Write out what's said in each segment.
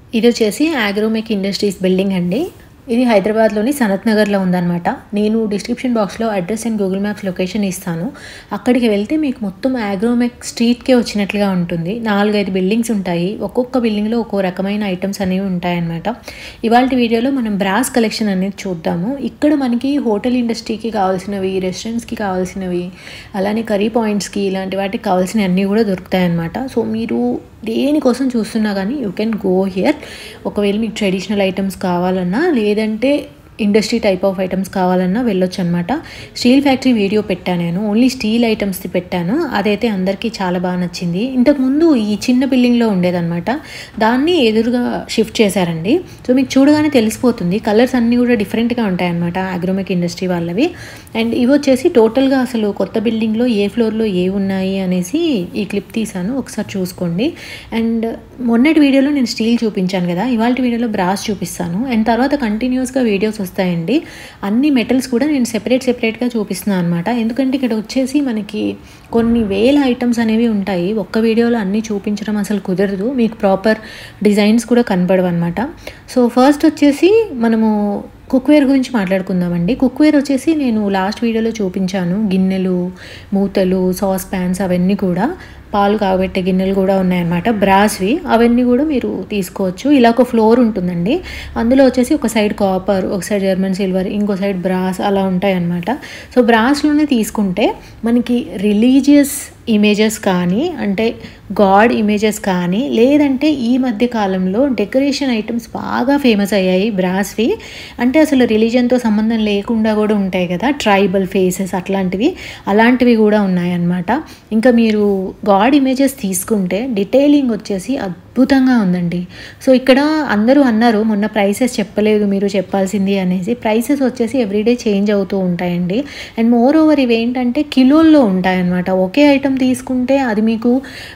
ఇది వచ్చేసి Agromech industries building అండి ఇది హైదరాబాద్లోని సనత్ నగర్లో ఉందన్నమాట నేను డిస్క్రిప్షన్ బాక్స్లో address and Google maps location ఇస్తాను అక్కడికి వెళ్తే మీకు మొత్తం ఆగ్రోమెక్ స్ట్రీట్కే వచ్చినట్లుగా ఉంటుంది నాలుగైదు బిల్డింగ్స్ ఉంటాయి ఒక్కొక్క బిల్డింగ్లో ఒక్కో రకమైన ఐటమ్స్ అనేవి ఉంటాయన్నమాట ఇవాళ వీడియోలో మనం బ్రాస్ కలెక్షన్ అనేది చూద్దాము ఇక్కడ మనకి హోటల్ ఇండస్ట్రీకి కావాల్సినవి రెస్టారెంట్స్కి కావాల్సినవి అలానే కర్రీ పాయింట్స్కి ఇలాంటి వాటికి కావాల్సినవి అన్నీ కూడా దొరుకుతాయన్నమాట సో మీరు దేనికోసం చూస్తున్నా కానీ యూ కెన్ గో హియర్ ఒకవేళ మీకు ట్రెడిషనల్ ఐటమ్స్ కావాలన్నా లేదంటే ఇండస్ట్రీ టైప్ ఆఫ్ ఐటమ్స్ కావాలన్నా వెళ్ళొచ్చు అనమాట స్టీల్ ఫ్యాక్టరీ వీడియో పెట్టాను నేను ఓన్లీ స్టీల్ ఐటమ్స్ది పెట్టాను అదైతే అందరికీ చాలా బాగా నచ్చింది ఇంతకుముందు ఈ చిన్న బిల్డింగ్లో ఉండేదన్నమాట దాన్ని ఎదురుగా షిఫ్ట్ చేశారండి సో మీకు చూడగానే తెలిసిపోతుంది కలర్స్ అన్నీ కూడా డిఫరెంట్గా ఉంటాయన్నమాట అగ్రోమెక్ ఇండస్ట్రీ వాళ్ళవి అండ్ ఇవి వచ్చేసి టోటల్గా అసలు కొత్త బిల్డింగ్లో ఏ ఫ్లోర్లో ఏ ఉన్నాయి అనేసి ఈ క్లిప్ తీసాను ఒకసారి చూసుకోండి అండ్ మొన్నటి వీడియోలో నేను స్టీల్ చూపించాను కదా ఇవాళ వీడియోలో బ్రాస్ చూపిస్తాను అండ్ తర్వాత కంటిన్యూస్గా వీడియోస్ వస్తాయండి అన్ని మెటల్స్ కూడా నేను సెపరేట్ సెపరేట్గా చూపిస్తున్నాను అనమాట ఎందుకంటే ఇక్కడ వచ్చేసి మనకి కొన్ని వేల ఐటమ్స్ అనేవి ఉంటాయి ఒక్క వీడియోలో అన్నీ చూపించడం అసలు కుదరదు మీకు ప్రాపర్ డిజైన్స్ కూడా కనపడవు అనమాట సో ఫస్ట్ వచ్చేసి మనము కుక్వేర్ గురించి మాట్లాడుకుందామండి కుక్వేర్ వచ్చేసి నేను లాస్ట్ వీడియోలో చూపించాను గిన్నెలు మూతలు సాస్ ప్యాన్స్ అవన్నీ కూడా పాలు కాబట్టే గిన్నెలు కూడా ఉన్నాయన్నమాట బ్రాస్వి అవన్నీ కూడా మీరు తీసుకోవచ్చు ఇలా ఒక ఫ్లోర్ ఉంటుందండి అందులో వచ్చేసి ఒక సైడ్ కాపర్ ఒక సైడ్ జర్మన్ సిల్వర్ ఇంకో సైడ్ బ్రాస్ అలా ఉంటాయన్నమాట సో బ్రాస్లోనే తీసుకుంటే మనకి రిలీజియస్ ఇమేజెస్ కానీ అంటే గాడ్ ఇమేజెస్ కానీ లేదంటే ఈ మధ్య కాలంలో డెకరేషన్ ఐటమ్స్ బాగా ఫేమస్ అయ్యాయి బ్రాస్వి అంటే అసలు రిలీజన్తో సంబంధం లేకుండా కూడా ఉంటాయి కదా ట్రైబల్ ఫేసెస్ అట్లాంటివి అలాంటివి కూడా ఉన్నాయన్నమాట ఇంకా మీరు గాడ్ ఇమేజెస్ తీసుకుంటే డీటెయిలింగ్ వచ్చేసి అద్భుతంగా ఉందండి సో ఇక్కడ అందరూ అన్నారు మొన్న ప్రైసెస్ చెప్పలేదు మీరు చెప్పాల్సింది అనేసి ప్రైసెస్ వచ్చేసి ఎవ్రీడే చేంజ్ అవుతూ ఉంటాయండి అండ్ మోర్ ఓవర్ ఇవి ఏంటంటే కిలోల్లో ఉంటాయన్నమాట ఒకే ఐటమ్ తీసుకుంటే అది మీకు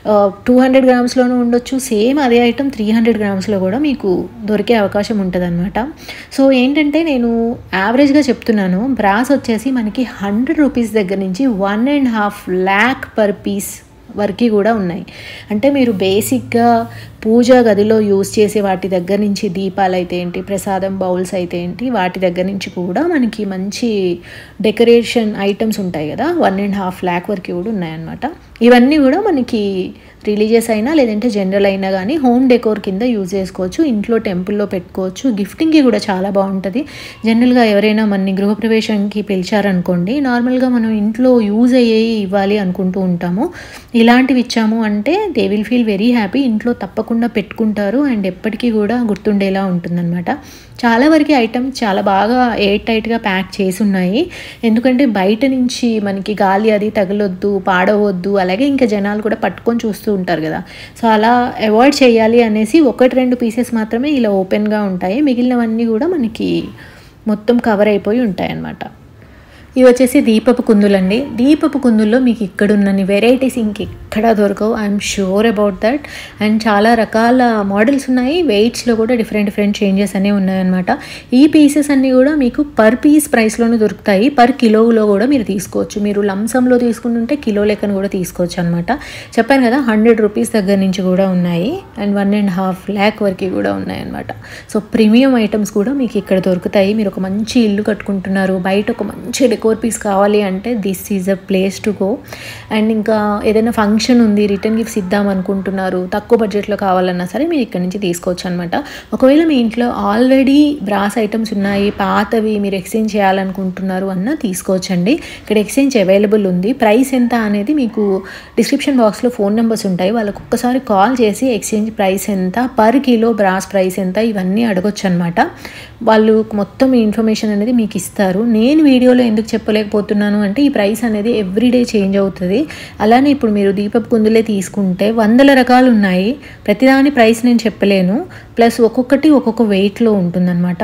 టూ హండ్రెడ్ గ్రామ్స్లోనూ ఉండొచ్చు సేమ్ అదే ఐటమ్ త్రీ హండ్రెడ్ గ్రామ్స్లో కూడా మీకు దొరికే అవకాశం ఉంటుంది అనమాట సో ఏంటంటే నేను యావరేజ్గా చెప్తున్నాను బ్రాస్ వచ్చేసి మనకి హండ్రెడ్ రూపీస్ దగ్గర నుంచి one and half lakh per piece వరకు కూడా ఉన్నాయి అంటే మీరు బేసిక్గా పూజా గదిలో యూజ్ చేసే వాటి దగ్గర నుంచి దీపాలు అయితే ఏంటి ప్రసాదం బౌల్స్ అయితే ఏంటి వాటి దగ్గర నుంచి కూడా మనకి మంచి డెకరేషన్ ఐటమ్స్ ఉంటాయి కదా వన్ అండ్ హాఫ్ ల్యాక్ వరకు కూడా ఉన్నాయన్నమాట ఇవన్నీ కూడా మనకి రిలీజియస్ అయినా లేదంటే జనరల్ అయినా కానీ హోమ్ డెకోర్ కింద యూజ్ చేసుకోవచ్చు ఇంట్లో టెంపుల్లో పెట్టుకోవచ్చు గిఫ్టింగ్కి కూడా చాలా బాగుంటుంది జనరల్గా ఎవరైనా మన గృహప్రవేశంకి పిలిచారనుకోండి నార్మల్గా మనం ఇంట్లో యూజ్ అయ్యేవి ఇవ్వాలి అనుకుంటూ ఉంటాము ఇలాంటివి ఇచ్చాము అంటే they will feel very happy ఇంట్లో తప్పకుండా పెట్టుకుంటారు అండ్ ఎప్పటికీ కూడా గుర్తుండేలా ఉంటుందన్నమాట చాలా వరకు ఐటమ్స్ చాలా బాగా ఎయిర్ టైట్గా ప్యాక్ చేసి ఉన్నాయి ఎందుకంటే బయట నుంచి మనకి గాలి అది తగలొద్దు పాడవద్దు అలాగే ఇంకా జనాలు కూడా పట్టుకొని చూస్తూ ఉంటారు కదా సో అలా అవాయిడ్ చేయాలి అనేసి ఒకటి రెండు పీసెస్ మాత్రమే ఇలా ఓపెన్గా ఉంటాయి మిగిలినవన్నీ కూడా మనకి మొత్తం కవర్ అయిపోయి ఉంటాయి అన్నమాట ఇవి వచ్చేసి దీపపు కుందులండి దీపపు కుందుల్లో మీకు ఇక్కడున్నన్ని వెరైటీస్ ఇంకెక్కడా దొరకవు I'm sure about that and చాలా రకాల మోడల్స్ ఉన్నాయి వెయిట్స్లో కూడా డిఫరెంట్ డిఫరెంట్ చేంజెస్ అనేవి ఉన్నాయన్నమాట ఈ పీసెస్ అన్నీ కూడా మీకు పర్ పీస్ ప్రైస్లోనే దొరుకుతాయి పర్ కిలోలో కూడా మీరు తీసుకోవచ్చు మీరు లంసంలో తీసుకుంటుంటే కిలో లెక్కన కూడా తీసుకోవచ్చు అనమాట చెప్పాను కదా హండ్రెడ్ రూపీస్ దగ్గర నుంచి కూడా ఉన్నాయి and one and half lakh వరకు కూడా ఉన్నాయన్నమాట సో ప్రీమియం ఐటమ్స్ కూడా మీకు ఇక్కడ దొరుకుతాయి మీరు ఒక మంచి ఇల్లు కట్టుకుంటున్నారు బయట ఒక మంచి డెకోర్ పీస్ కావాలి అంటే this is a place to go and ఇంకా ఏదైనా ఫంక్షన్ ఉంది రిటర్న్ గిఫ్ట్స్ ఇద్దాం అనుకుంటున్నారు తక్కువ బడ్జెట్లో కావాలన్నా సరే మీరు ఇక్కడ నుంచి తీసుకోవచ్చు అనమాట ఒకవేళ మీ ఇంట్లో ఆల్రెడీ బ్రాస్ ఐటమ్స్ ఉన్నాయి పాతవి మీరు ఎక్స్చేంజ్ చేయాలనుకుంటున్నారు అన్న తీసుకోవచ్చండి ఇక్కడ ఎక్స్చేంజ్ అవైలబుల్ ఉంది ప్రైస్ ఎంత అనేది మీకు డిస్క్రిప్షన్ బాక్స్లో ఫోన్ నెంబర్స్ ఉంటాయి వాళ్ళకు ఒక్కసారి కాల్ చేసి ఎక్స్చేంజ్ ప్రైస్ ఎంత పర్ కిలో బ్రాస్ ప్రైస్ ఎంత ఇవన్నీ అడగొచ్చు అనమాట వాళ్ళు మొత్తం ఈ ఇన్ఫర్మేషన్ అనేది మీకు ఇస్తారు నేను వీడియోలో ఎందుకు చెప్పలేకపోతున్నాను అంటే ఈ ప్రైస్ అనేది ఎవ్రీడే చేంజ్ అవుతుంది అలానే ఇప్పుడు మీరు దీపపు కుందులే తీసుకుంటే వందల రకాలు ఉన్నాయి ప్రతిదాని ప్రైస్ నేను చెప్పలేను ప్లస్ ఒక్కొక్కటి ఒక్కొక్క వెయిట్లో ఉంటుందన్నమాట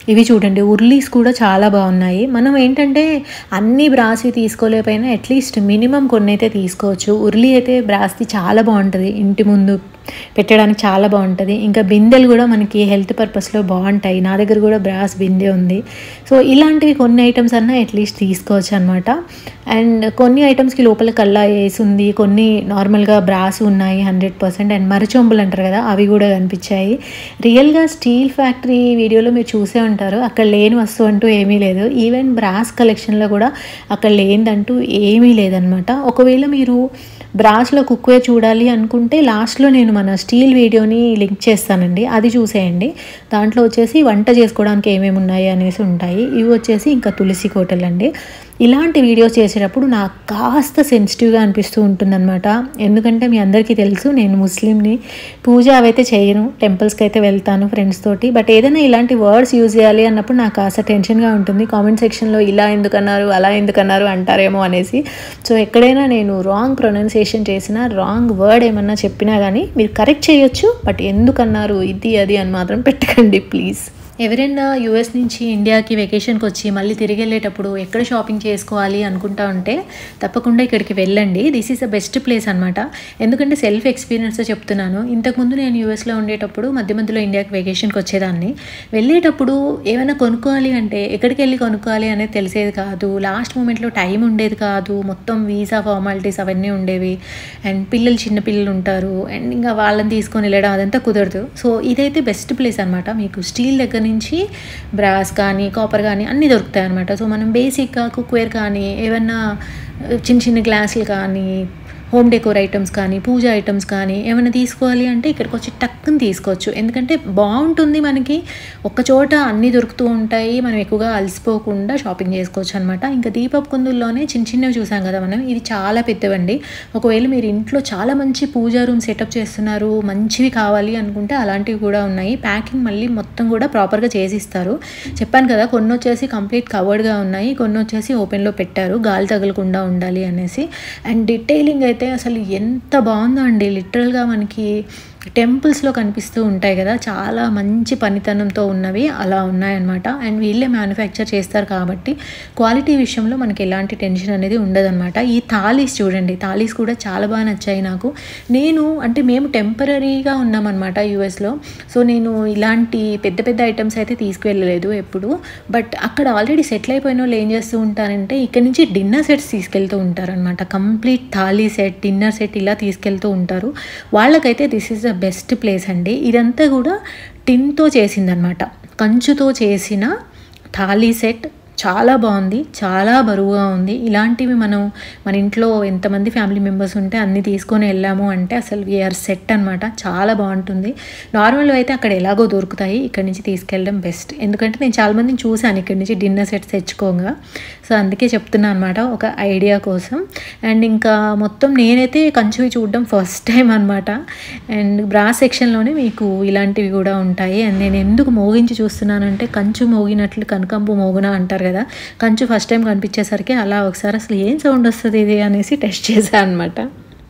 ఇవి చూడండి ఉర్లీస్ కూడా చాలా బాగున్నాయి మనం ఏంటంటే అన్ని బ్రాస్వి తీసుకోలేకపోయినా అట్లీస్ట్ మినిమం కొన్ని అయితే తీసుకోవచ్చు ఉర్లీ అయితే బ్రాస్ది చాలా బాగుంటుంది ఇంటి ముందు పెట్టడానికి చాలా బాగుంటుంది ఇంకా బిందెలు కూడా మనకి హెల్త్ పర్పస్లో బాగుంటాయి నా దగ్గర కూడా బ్రాస్ బిందె ఉంది సో ఇలాంటివి కొన్ని ఐటమ్స్ అన్నా అట్లీస్ట్ తీసుకోవచ్చు అనమాట అండ్ కొన్ని ఐటమ్స్కి లోపల కల్లా వేసి ఉంది కొన్ని నార్మల్గా బ్రాస్ ఉన్నాయి హండ్రెడ్ పర్సెంట్ అండ్ మరచొంబులు అంటారు కదా అవి కూడా కనిపించాయి రియల్గా స్టీల్ ఫ్యాక్టరీ వీడియోలో మీరు చూసే ఉంటారు అక్కడ లేని వస్తువు అంటూ ఏమీ లేదు ఈవెన్ బ్రాస్ కలెక్షన్లో కూడా అక్కడ లేనిదంటూ ఏమీ లేదనమాట ఒకవేళ మీరు బ్రాస్లో కుక్వేర్ చూడాలి అనుకుంటే లాస్ట్లో నేను మన స్టీల్ వీడియోని లింక్ చేస్తానండి అది చూసేయండి దాంట్లో వచ్చేసి వంట చేసుకోవడానికి ఏమేమి ఉన్నాయి అనేసి ఉంటాయి ఇవి వచ్చేసి ఇంకా తులసి కోటలు అండి ఇలాంటి వీడియోస్ చేసేటప్పుడు నాకు కాస్త సెన్సిటివ్గా అనిపిస్తూ ఉంటుందన్నమాట ఎందుకంటే మీ అందరికీ తెలుసు నేను ముస్లింని పూజ అవైతే చేయను టెంపుల్స్కి అయితే వెళ్తాను ఫ్రెండ్స్ తోటి బట్ ఏదైనా ఇలాంటి వర్డ్స్ యూజ్ చేయాలి అన్నప్పుడు నాకు కాస్త టెన్షన్గా ఉంటుంది కామెంట్ సెక్షన్లో ఇలా ఎందుకన్నారు అలా ఎందుకన్నారు అంటారేమో అనేసి సో ఎక్కడైనా నేను రాంగ్ ప్రొనౌన్సియేషన్ చేసినా రాంగ్ వర్డ్ ఏమన్నా చెప్పినా కానీ మీరు కరెక్ట్ చేయొచ్చు బట్ ఎందుకన్నారు ఇది అది అని మాత్రం పెట్టకండి ప్లీజ్ ఎవరైనా యూఎస్ నుంచి ఇండియాకి వెకేషన్కి వచ్చి మళ్ళీ తిరిగి వెళ్ళేటప్పుడు ఎక్కడ షాపింగ్ చేసుకోవాలి అనుకుంటా ఉంటే తప్పకుండా ఇక్కడికి వెళ్ళండి this is the best place అనమాట ఎందుకంటే సెల్ఫ్ ఎక్స్పీరియన్స్తో చెప్తున్నాను ఇంతకుముందు నేను యూఎస్లో ఉండేటప్పుడు మధ్య మధ్యలో ఇండియాకి వెకేషన్కి వచ్చేదాన్ని వెళ్ళేటప్పుడు ఏమైనా కొనుక్కోవాలి అంటే ఎక్కడికి వెళ్ళి కొనుక్కోవాలి అనేది తెలిసేది కాదు లాస్ట్ మూమెంట్లో టైం ఉండేది కాదు మొత్తం వీసా ఫార్మాలిటీస్ అవన్నీ ఉండేవి అండ్ పిల్లలు చిన్న పిల్లలు ఉంటారు అండ్ ఇంకా వాళ్ళని తీసుకొని వెళ్ళడం అదంతా కుదరదు సో ఇదైతే బెస్ట్ ప్లేస్ అనమాట మీకు స్టీల్ దగ్గర నుంచి బ్రాస్ కానీ కాపర్ కానీ అన్నీ దొరుకుతాయి అనమాట సో మనం బేసిక్గా కుక్వేర్ కానీ ఏమన్నా చిన్న చిన్న గ్లాసులు కానీ హోమ్ డెకోర్ ఐటమ్స్ కానీ పూజ ఐటమ్స్ కానీ ఏమైనా తీసుకోవాలి అంటే ఇక్కడికి వచ్చి టక్కుని తీసుకోవచ్చు ఎందుకంటే బాగుంటుంది మనకి ఒక చోట అన్నీ దొరుకుతూ ఉంటాయి మనం ఎక్కువగా అలసిపోకుండా షాపింగ్ చేసుకోవచ్చు అనమాట ఇంకా దీపపు కుందుల్లోనే చిన్న చిన్నవి చూసాం కదా మనం ఇవి చాలా పెద్దవండి ఒకవేళ మీరు ఇంట్లో చాలా మంచి పూజా రూమ్ సెటప్ చేస్తున్నారు మంచివి కావాలి అనుకుంటే అలాంటివి కూడా ఉన్నాయి ప్యాకింగ్ మళ్ళీ మొత్తం కూడా ప్రాపర్గా చేసి ఇస్తారు చెప్పాను కదా కొన్ని వచ్చేసి కంప్లీట్ కవర్డ్గా ఉన్నాయి కొన్ని వచ్చేసి ఓపెన్లో పెట్టారు గాలి తగలకుండా ఉండాలి అనేసి అండ్ డీటెయిలింగ్ అయితే అసలు ఎంత బాగుందో అండి లిటరల్గా మనకి టెంపుల్స్లో కనిపిస్తూ ఉంటాయి కదా చాలా మంచి పనితనంతో ఉన్నవి అలా ఉన్నాయన్నమాట అండ్ వీళ్ళే మ్యానుఫ్యాక్చర్ చేస్తారు కాబట్టి క్వాలిటీ విషయంలో మనకి ఎలాంటి టెన్షన్ అనేది ఉండదన్నమాట ఈ థాలీస్ చూడండి థాలీస్ కూడా చాలా బాగా నచ్చాయి నాకు నేను అంటే మేము టెంపరీగా ఉన్నామన్నమాట యూఎస్లో సో నేను ఇలాంటి పెద్ద పెద్ద ఐటమ్స్ అయితే తీసుకువెళ్ళలేదు ఎప్పుడు బట్ అక్కడ ఆల్రెడీ సెటిల్ అయిపోయిన వాళ్ళు ఏం చేస్తూ ఉంటారంటే ఇక్కడ నుంచి డిన్నర్ సెట్స్ తీసుకెళ్తూ ఉంటారనమాట complete thali set dinner set ఇలా తీసుకెళ్తూ ఉంటారు వాళ్ళకైతే this is the best place అండి ఇదంతా కూడా టిన్తో చేసిందనమాట కంచుతో చేసిన థాలీ సెట్ చాలా బాగుంది చాలా బరువుగా ఉంది ఇలాంటివి మనం మన ఇంట్లో ఎంతమంది ఫ్యామిలీ మెంబర్స్ ఉంటే అన్నీ తీసుకొని వెళ్ళాము అంటే అసలు వీఆర్ సెట్ అనమాట చాలా బాగుంటుంది నార్మల్ అయితే అక్కడ ఎలాగో దొరుకుతాయి ఇక్కడ నుంచి తీసుకెళ్ళడం బెస్ట్ ఎందుకంటే నేను చాలామందిని చూశాను ఇక్కడ నుంచి డిన్నర్ సెట్స్ తెచ్చుకోగా సో అందుకే చెప్తున్నా అనమాట ఒక ఐడియా కోసం అండ్ ఇంకా మొత్తం నేనైతే కంచువి చూడడం ఫస్ట్ టైం అనమాట అండ్ బ్రా సెక్షన్లోనే మీకు ఇలాంటివి కూడా ఉంటాయి అండ్ నేను ఎందుకు మోగించి చూస్తున్నానంటే కంచు మోగినట్లు కనకంపు మోగున అంటారు కదా కంచు ఫస్ట్ టైం కనిపించేసరికి అలా ఒకసారి అసలు ఏం సౌండ్ వస్తుంది ఇది అనేసి టెస్ట్ చేశాను అనమాట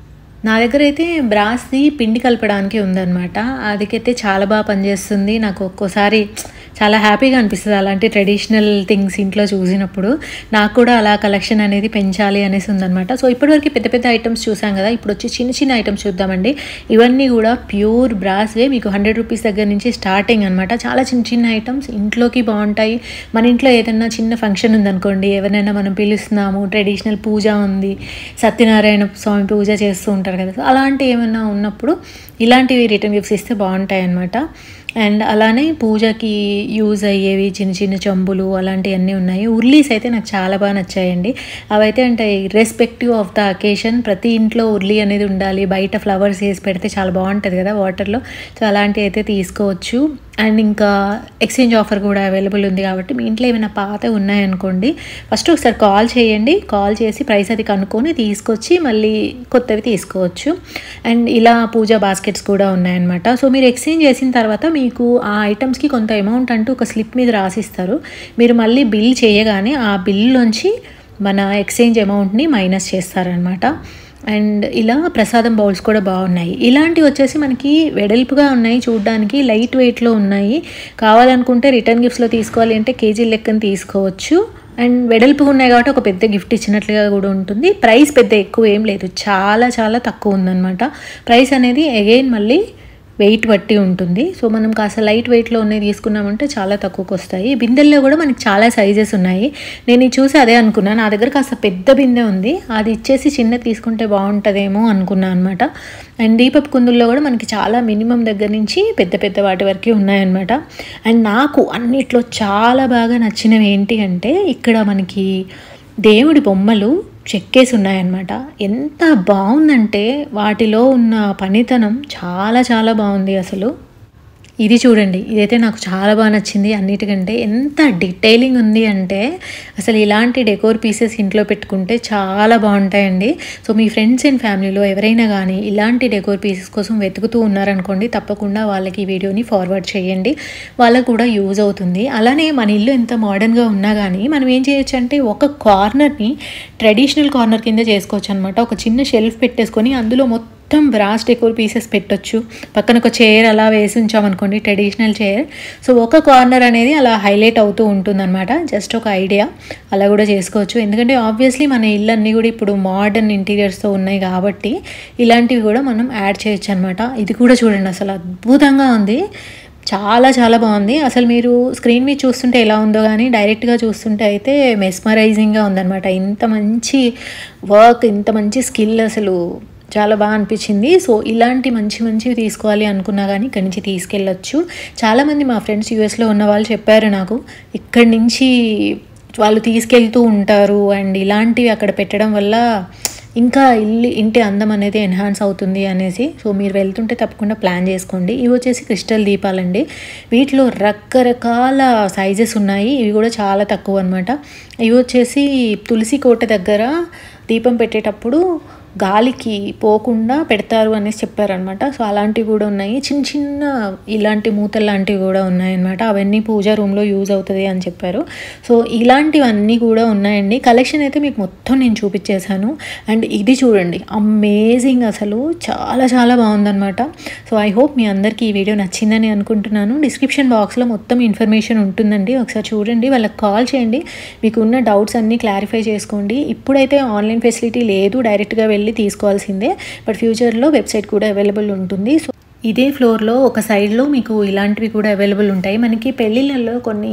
నా దగ్గర అయితే బ్రాస్ది పిండి కలపడానికి ఉందన్నమాట అదికైతే చాలా బాగా పనిచేస్తుంది నాకు ఒక్కోసారి చాలా హ్యాపీగా అనిపిస్తుంది అలాంటి ట్రెడిషనల్ థింగ్స్ ఇంట్లో చూసినప్పుడు నాకు కూడా అలా కలెక్షన్ అనేది పెంచాలి అనేసి ఉందన్నమాట సో ఇప్పటివరకు పెద్ద పెద్ద ఐటమ్స్ చూసాం కదా ఇప్పుడు వచ్చి చిన్న చిన్న ఐటమ్స్ చూద్దామండి ఇవన్నీ కూడా ప్యూర్ బ్రాస్వే మీకు హండ్రెడ్ రూపీస్ దగ్గర నుంచి స్టార్టింగ్ అనమాట చాలా చిన్న చిన్న ఐటమ్స్ ఇంట్లోకి బాగుంటాయి మన ఇంట్లో ఏదైనా చిన్న ఫంక్షన్ ఉందనుకోండి ఎవరైనా మనం పిలుస్తున్నాము ట్రెడిషనల్ పూజ ఉంది సత్యనారాయణ స్వామి పూజ చేస్తూ ఉంటారు కదా సో అలాంటి ఏమైనా ఉన్నప్పుడు ఇలాంటివి రిటర్న్ గిఫ్ట్స్ ఇస్తే బాగుంటాయి అన్నమాట అండ్ అలానే పూజకి యూజ్ అయ్యేవి చిన్న చిన్న చెంబులు అలాంటివన్నీ ఉన్నాయి ఉర్లీస్ అయితే నాకు చాలా బాగా నచ్చాయండి అవైతే అంటే రెస్పెక్టివ్ ఆఫ్ ద అకేషన్ ప్రతి ఇంట్లో ఉర్లీ అనేది ఉండాలి బయట ఫ్లవర్స్ వేసి పెడితే చాలా బాగుంటుంది కదా వాటర్లో సో అలాంటివి అయితే తీసుకోవచ్చు అండ్ ఇంకా ఎక్స్చేంజ్ ఆఫర్ కూడా అవైలబుల్ ఉంది కాబట్టి మీ ఇంట్లో ఏమైనా పాత ఉన్నాయనుకోండి ఫస్ట్ ఒకసారి కాల్ చేయండి కాల్ చేసి ప్రైస్ అది కనుక్కొని తీసుకొచ్చి మళ్ళీ కొత్తవి తీసుకోవచ్చు అండ్ ఇలా పూజా బాస్కెట్స్ కూడా ఉన్నాయన్నమాట సో మీరు ఎక్స్చేంజ్ చేసిన తర్వాత మీకు ఆ ఐటమ్స్కి కొంత అమౌంట్ అంటూ ఒక స్లిప్ మీద రాసిస్తారు మీరు మళ్ళీ బిల్ చేయగానే ఆ బిల్లోంచి మన ఎక్స్చేంజ్ అమౌంట్ని మైనస్ చేస్తారనమాట అండ్ ఇలా ప్రసాదం బౌల్స్ కూడా బాగున్నాయి ఇలాంటివి వచ్చేసి మనకి వెడల్పుగా ఉన్నాయి చూడడానికి లైట్ వెయిట్లో ఉన్నాయి కావాలనుకుంటే రిటర్న్ గిఫ్ట్స్లో తీసుకోవాలి అంటే కేజీ లెక్కన తీసుకోవచ్చు అండ్ వెడల్పుగా ఉన్నాయి కాబట్టి ఒక పెద్ద గిఫ్ట్ ఇచ్చినట్లుగా కూడా ఉంటుంది ప్రైస్ పెద్ద ఎక్కువ ఏం లేదు చాలా చాలా తక్కువ ఉందన్నమాట ప్రైస్ అనేది అగైన్ మళ్ళీ వెయిట్ బట్టి ఉంటుంది సో మనం కాస్త లైట్ వెయిట్లో ఉన్నాయి తీసుకున్నామంటే చాలా తక్కువకి వస్తాయి బిందెల్లో కూడా మనకి చాలా సైజెస్ ఉన్నాయి నేను ఇది చూసి అదే అనుకున్నాను నా దగ్గర కాస్త పెద్ద బిందె ఉంది అది ఇచ్చేసి చిన్నది తీసుకుంటే బాగుంటుందేమో అనుకున్నాను అనమాట అండ్ దీపపు కుందుల్లో కూడా మనకి చాలా మినిమం దగ్గర నుంచి పెద్ద పెద్ద వాటి వరకు ఉన్నాయన్నమాట అండ్ నాకు అన్నిట్లో చాలా బాగా నచ్చినవి ఏంటి అంటే ఇక్కడ మనకి దేవుడి బొమ్మలు చెక్కేసి ఉన్నాయన్నమాట ఎంత బాగుందంటే వాటిలో ఉన్న పనితనం చాలా చాలా బాగుంది అసలు ఇది చూడండి ఇదైతే నాకు చాలా బాగా నచ్చింది అన్నిటికంటే ఎంత డీటెయిలింగ్ ఉంది అంటే అసలు ఇలాంటి డెకోర్ పీసెస్ ఇంట్లో పెట్టుకుంటే చాలా బాగుంటాయండి సో మీ ఫ్రెండ్స్ అండ్ ఫ్యామిలీలో ఎవరైనా కానీ ఇలాంటి డెకోర్ పీసెస్ కోసం వెతుకుతూ ఉన్నారనుకోండి తప్పకుండా వాళ్ళకి ఈ వీడియోని ఫార్వర్డ్ చేయండి వాళ్ళకు కూడా యూజ్ అవుతుంది అలానే మన ఇల్లు ఎంత మోడర్న్గా ఉన్నా కానీ మనం ఏం చేయొచ్చు అంటే ఒక కార్నర్ని ట్రెడిషనల్ కార్నర్ కింద చేసుకోవచ్చు అనమాట ఒక చిన్న షెల్ఫ్ పెట్టేసుకొని అందులో మొత్తం మొత్తం బ్రాస్ డెకోర్ పీసెస్ పెట్టొచ్చు పక్కన ఒక చైర్ అలా వేసి ఉంచామనుకోండి ట్రెడిషనల్ చైర్ సో ఒక కార్నర్ అనేది అలా హైలైట్ అవుతూ ఉంటుందన్నమాట జస్ట్ ఒక ఐడియా అలా కూడా చేసుకోవచ్చు ఎందుకంటే ఆబ్వియస్లీ మన ఇల్లు అన్నీ కూడా ఇప్పుడు మోడర్న్ ఇంటీరియర్స్తో ఉన్నాయి కాబట్టి ఇలాంటివి కూడా మనం యాడ్ చేయొచ్చు అనమాట ఇది కూడా చూడండి అసలు అద్భుతంగా ఉంది చాలా చాలా బాగుంది అసలు మీరు స్క్రీన్ మీద చూస్తుంటే ఎలా ఉందో కానీ డైరెక్ట్గా చూస్తుంటే అయితే మెస్మరైజింగ్గా ఉందన్నమాట ఇంత మంచి వర్క్ ఇంత మంచి స్కిల్ అసలు చాలా బాగా అనిపించింది సో ఇలాంటి మంచి మంచివి తీసుకోవాలి అనుకున్నా కానీ ఇక్కడి నుంచి తీసుకెళ్ళొచ్చు చాలామంది మా ఫ్రెండ్స్ యూఎస్లో ఉన్న వాళ్ళు చెప్పారు నాకు ఇక్కడి నుంచి వాళ్ళు తీసుకెళ్తూ ఉంటారు అండ్ ఇలాంటివి అక్కడ పెట్టడం వల్ల ఇంకా ఇల్లు ఇంటి అందం అనేది ఎన్హాన్స్ అవుతుంది అనేసి సో మీరు వెళ్తుంటే తప్పకుండా ప్లాన్ చేసుకోండి ఇవి వచ్చేసి క్రిస్టల్ దీపాలండి వీటిలో రకరకాల సైజెస్ ఉన్నాయి ఇవి కూడా చాలా తక్కువ అనమాట ఇవి వచ్చేసి తులసి కోట దగ్గర దీపం పెట్టేటప్పుడు గాలికి పోకుండా పెడతారు అనేసి చెప్పారనమాట సో అలాంటివి కూడా ఉన్నాయి చిన్న చిన్న ఇలాంటి మూతలు లాంటివి కూడా ఉన్నాయన్నమాట అవన్నీ పూజా రూమ్లో యూజ్ అవుతుంది అని చెప్పారు సో ఇలాంటివన్నీ కూడా ఉన్నాయండి కలెక్షన్ అయితే మీకు మొత్తం నేను చూపించేశాను అండ్ ఇది చూడండి అమేజింగ్ అసలు చాలా చాలా బాగుందన్నమాట సో ఐ హోప్ మీ అందరికీ ఈ వీడియో నచ్చిందని అనుకుంటున్నాను డిస్క్రిప్షన్ బాక్స్లో మొత్తం ఇన్ఫర్మేషన్ ఉంటుందండి ఒకసారి చూడండి వాళ్ళకి కాల్ చేయండి మీకు ఉన్న డౌట్స్ అన్నీ క్లారిఫై చేసుకోండి ఇప్పుడైతే ఆన్లైన్ ఫెసిలిటీ లేదు డైరెక్ట్గా వెళ్ళి తీసుకోవాల్సిందే బట్ ఫ్యూచర్లో వెబ్సైట్ కూడా అవైలబుల్ ఉంటుంది సో ఇదే ఫ్లోర్లో ఒక సైడ్లో మీకు ఇలాంటివి కూడా అవైలబుల్ ఉంటాయి మనకి పెళ్ళిళ్ళల్లో కొన్ని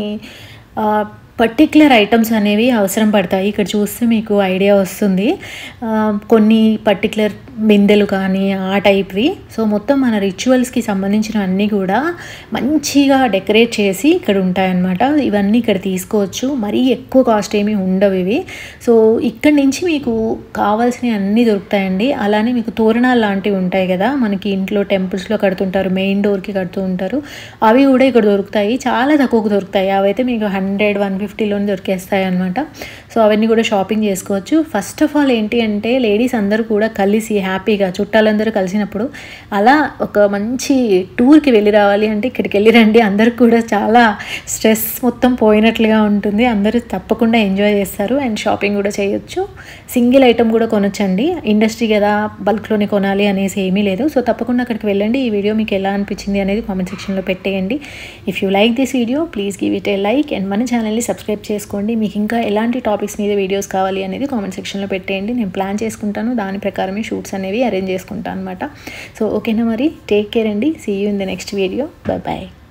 పర్టిక్యులర్ ఐటమ్స్ అనేవి అవసరం పడతాయి ఇక్కడ చూస్తే మీకు ఐడియా వస్తుంది ఆ, కొన్ని పర్టిక్యులర్ బిందెలు కానీ ఆ టైప్వి సో మొత్తం మన రిచువల్స్కి సంబంధించిన అన్నీ కూడా మంచిగా డెకరేట్ చేసి ఇక్కడ ఉంటాయన్నమాట ఇవన్నీ ఇక్కడ తీసుకోవచ్చు మరీ ఎక్కువ కాస్ట్ ఏమీ ఉండవు ఇవి సో ఇక్కడి నుంచి మీకు కావాల్సినవి అన్నీ దొరుకుతాయండి అలానే మీకు తోరణాలు లాంటివి ఉంటాయి కదా మనకి ఇంట్లో టెంపుల్స్లో కడుతుంటారు మెయిన్ డోర్కి కడుతూ ఉంటారు అవి కూడా ఇక్కడ దొరుకుతాయి చాలా తక్కువకు దొరుకుతాయి అవైతే మీకు హండ్రెడ్ వన్ ఫిఫ్టీలోనే దొరికేస్తాయి అనమాట సో అవన్నీ కూడా షాపింగ్ చేసుకోవచ్చు ఫస్ట్ ఆఫ్ ఆల్ ఏంటి అంటే లేడీస్ అందరూ కూడా కలిసి హ్యాపీగా చుట్టాలందరూ కలిసినప్పుడు అలా ఒక మంచి టూర్కి వెళ్ళి రావాలి అంటే ఇక్కడికి వెళ్ళి రండి అందరికి కూడా చాలా స్ట్రెస్ మొత్తం పోయినట్లుగా ఉంటుంది అందరూ తప్పకుండా ఎంజాయ్ చేస్తారు అండ్ షాపింగ్ కూడా చేయొచ్చు సింగిల్ ఐటమ్ కూడా కొనొచ్చండి ఇండస్ట్రీ కదా బల్క్లోనే కొనాలి అనేసి ఏమీ లేదు సో తప్పకుండా అక్కడికి వెళ్ళండి ఈ వీడియో మీకు ఎలా అనిపించింది అనేది కామెంట్ సెక్షన్లో పెట్టేయండి if you like this video please give it a like and మన ఛానల్ని సబ్స్క్రైబ్ చేసుకోండి మీకు ఇంకా ఎలాంటి టాపిక్స్ మీద వీడియోస్ కావాలి అనేది కామెంట్ సెక్షన్లో పెట్టేయండి నేను ప్లాన్ చేసుకుంటాను దాని ప్రకారమే షూట్స్ అనేవి అరేంజ్ చేసుకుంటాను అనమాట సో ఓకేనా మరి టేక్ కేర్ అండి see you in the next video bye bye